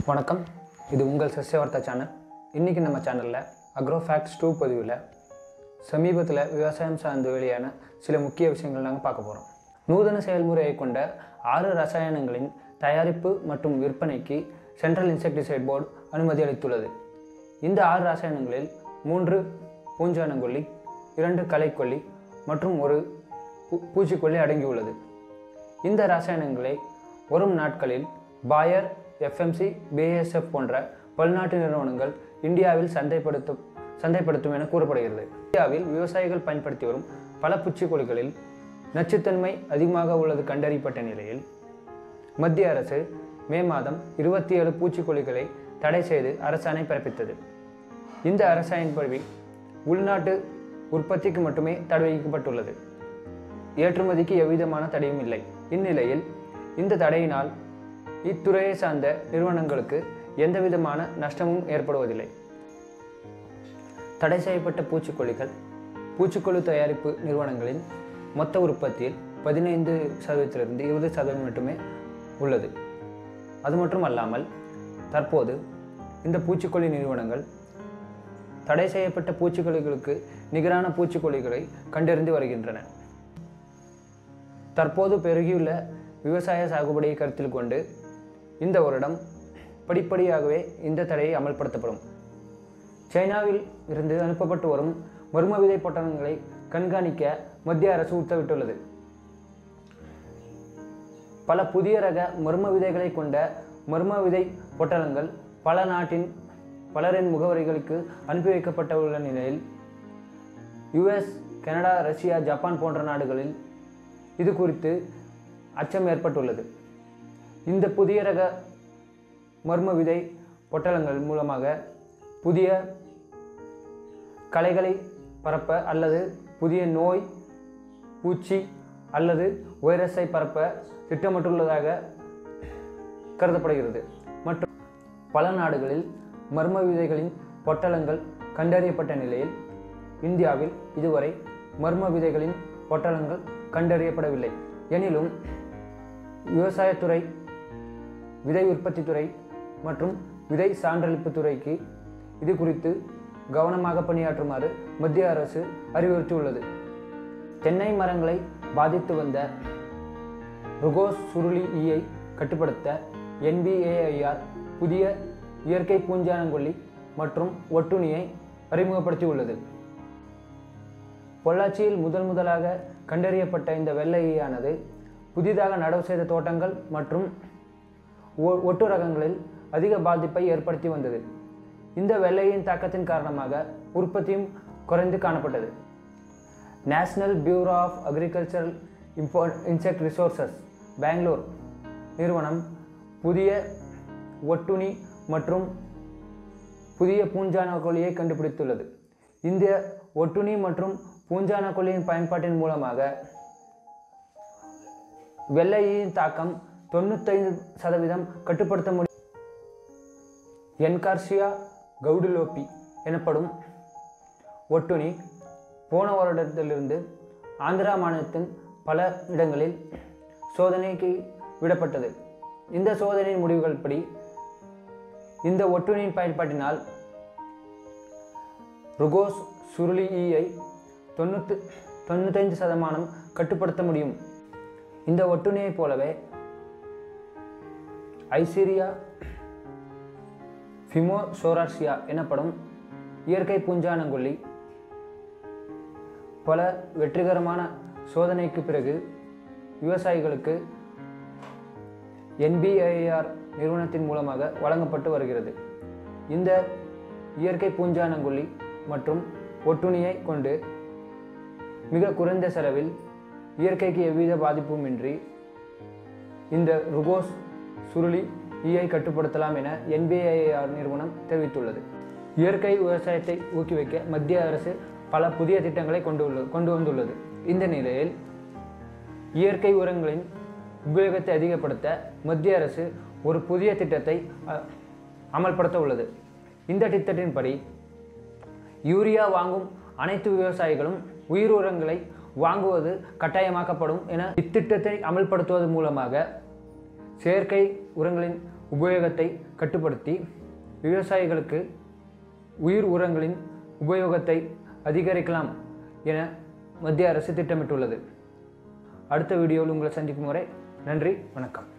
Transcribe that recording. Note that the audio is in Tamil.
வணக்கம் இது உங்கள் சசியவர்த்தா சேனல் இன்றைக்கி நம்ம சேனலில் அக்ரோ ஃபேக்ட்ஸ் டூ பதிவில் சமீபத்தில் விவசாயம் சார்ந்து வெளியான சில முக்கிய விஷயங்கள் நாங்கள் பார்க்க போகிறோம் நூதன செயல்முறையை கொண்ட ஆறு ரசாயனங்களின் தயாரிப்பு மற்றும் விற்பனைக்கு சென்ட்ரல் இன்செக்டிசைட் போர்டு அனுமதி அளித்துள்ளது இந்த ஆறு ரசாயனங்களில் மூன்று பூஞ்சானங்கொல்லி இரண்டு களைக்கொல்லி மற்றும் ஒரு பூ பூச்சிக்கொல்லி அடங்கியுள்ளது இந்த ரசாயனங்களை வரும் நாட்களில் பாயர் எஃப்எம்சி பிஎஸ்எஃப் போன்ற பல்நாட்டு நிறுவனங்கள் இந்தியாவில் சந்தைப்படுத்தும் சந்தைப்படுத்தும் என கூறப்படுகிறது இந்தியாவில் விவசாயிகள் பயன்படுத்தி வரும் பல பூச்சிக்கொல்லிகளில் நச்சுத்தன்மை அதிகமாக உள்ளது கண்டறியப்பட்ட நிலையில் மத்திய அரசு மே மாதம் இருபத்தி ஏழு பூச்சிக்கொல்லிகளை தடை செய்து அரசாணை பிறப்பித்தது இந்த அரசாணைப்படி உள்நாட்டு உற்பத்திக்கு மட்டுமே தடை விதிக்கப்பட்டுள்ளது ஏற்றுமதிக்கு எவ்விதமான தடையும் இல்லை இந்நிலையில் இந்த தடையினால் இத்துறையை சார்ந்த நிறுவனங்களுக்கு எந்தவிதமான நஷ்டமும் ஏற்படுவதில்லை தடை செய்யப்பட்ட பூச்சிக்கொல்லிகள் பூச்சிக்கொல்லி தயாரிப்பு நிறுவனங்களின் மொத்த உற்பத்தியில் பதினைந்து சதவீதத்திலிருந்து இருபது சதவீதம் மட்டுமே உள்ளது அது மட்டும் அல்லாமல் தற்போது இந்த பூச்சிக்கொல்லி நிறுவனங்கள் தடை செய்யப்பட்ட பூச்சிக்கொல்லிகளுக்கு நிகரான பூச்சிக்கொல்லிகளை கண்டறிந்து வருகின்றன தற்போது பெருகியுள்ள விவசாய சாகுபடியை கருத்தில் கொண்டு இந்த வருடம் படிப்படியாகவே இந்த தடையை அமல்படுத்தப்படும் சைனாவில் இருந்து அனுப்பப்பட்டு வரும் மர்ம விதை பொட்டலங்களை கண்காணிக்க மத்திய அரசு உத்தரவிட்டுள்ளது பல புதிய ரக மர்ம விதைகளை கொண்ட மர்ம விதை பொட்டலங்கள் பல நாட்டின் பலரின் முகவரிகளுக்கு அனுப்பி வைக்கப்பட்டுள்ள நிலையில் யுஎஸ் கனடா ரஷ்யா ஜப்பான் போன்ற நாடுகளில் இது குறித்து அச்சம் ஏற்பட்டுள்ளது இந்த புதிய ரக மர்ம விதை பொட்டலங்கள் மூலமாக புதிய களைகளை பரப்ப அல்லது புதிய நோய் பூச்சி அல்லது வைரஸை பரப்ப திட்டமிட்டுள்ளதாக கருதப்படுகிறது மற்றும் பல நாடுகளில் மர்ம விதைகளின் பொட்டலங்கள் கண்டறியப்பட்ட நிலையில் இந்தியாவில் இதுவரை மர்ம விதைகளின் பொட்டலங்கள் கண்டறியப்படவில்லை எனினும் விவசாயத்துறை விதை உற்பத்தித்துறை மற்றும் விதை சான்றளிப்பு துறைக்கு இது குறித்து கவனமாக பணியாற்றுமாறு மத்திய அரசு அறிவுறுத்தியுள்ளது தென்னை மரங்களை பாதித்து வந்த ருகோஸ் சுருளி ஈயை கட்டுப்படுத்த என்பிஏஐஆர் புதிய இயற்கை பூஞ்சானங்கொல்லி மற்றும் ஒட்டுணியை அறிமுகப்படுத்தியுள்ளது பொள்ளாச்சியில் முதல் முதலாக கண்டறியப்பட்ட இந்த வெள்ளை ஈயானது புதிதாக நடவு செய்த தோட்டங்கள் மற்றும் ஒ- ஒட்டு ரகங்களில் அதிக பாதிப்பை ஏற்படுத்தி வந்தது இந்த வெள்ளையின் தாக்கத்தின் காரணமாக உற்பத்தியும் குறைந்து காணப்பட்டது நேஷனல் பியூரோ ஆஃப் அக்ரிகல்ச்சரல் இம்போ இன்செக்ட் ரிசோர்சஸ் பெங்களூர் நிறுவனம் புதிய ஒட்டுணி மற்றும் புதிய பூஞ்சானக்கொல்லியை கண்டுபிடித்துள்ளது இந்த ஒட்டுணி மற்றும் பூஞ்சானக்கொல்லியின் பயன்பாட்டின் மூலமாக வெள்ளையின் தாக்கம் தொண்ணூத்தைந்து சதவீதம் கட்டுப்படுத்த முடியும் என்கார்சியா கவுடுலோப்பி எனப்படும் ஒட்டுணி போன வருடத்திலிருந்து ஆந்திரா மாநிலத்தின் பல இடங்களில் சோதனைக்கு விடப்பட்டது இந்த சோதனையின் முடிவுகள் படி இந்த ஒட்டுணியின் பயன்பாட்டினால் ருகோஸ் சுருளி ஈயை தொண்ணூற்று தொண்ணூத்தைந்து சதமானம் கட்டுப்படுத்த முடியும் இந்த ஒட்டுணியைப் போலவே ஐசீரியா ஃபிமோசோரார்சியா எனப்படும் இயற்கை பூஞ்சானங்கொல்லி பல வெற்றிகரமான சோதனைக்கு பிறகு விவசாயிகளுக்கு என்பிஐஆர் நிறுவனத்தின் மூலமாக வழங்கப்பட்டு வருகிறது இந்த இயற்கை பூஞ்சானங்கொல்லி மற்றும் ஒட்டுணியை கொண்டு மிக குறைந்த செலவில் இயற்கைக்கு எவ்வித பாதிப்புமின்றி இந்த ருகோஸ் சுருளி ஈயை கட்டுப்படுத்தலாம் என என்பிஐஆர் நிறுவனம் தெரிவித்துள்ளது இயற்கை விவசாயத்தை ஊக்குவிக்க மத்திய அரசு பல புதிய திட்டங்களை கொண்டு உள்ள கொண்டு வந்துள்ளது இந்த நிலையில் இயற்கை உரங்களின் உபயோகத்தை அதிகப்படுத்த மத்திய அரசு ஒரு புதிய திட்டத்தை அ, அமல்படுத்த உள்ளது இந்த திட்டத்தின்படி யூரியா வாங்கும் அனைத்து விவசாயிகளும் உயிர் உரங்களை வாங்குவது கட்டாயமாக்கப்படும் என இத்திட்டத்தை அமல்படுத்துவதன் மூலமாக செயற்கை உரங்களின் உபயோகத்தை கட்டுப்படுத்தி விவசாயிகளுக்கு உயிர் உரங்களின் உபயோகத்தை அதிகரிக்கலாம் என மத்திய அரசு திட்டமிட்டுள்ளது அடுத்த வீடியோவில் உங்களை சந்திக்கும் வரை நன்றி வணக்கம்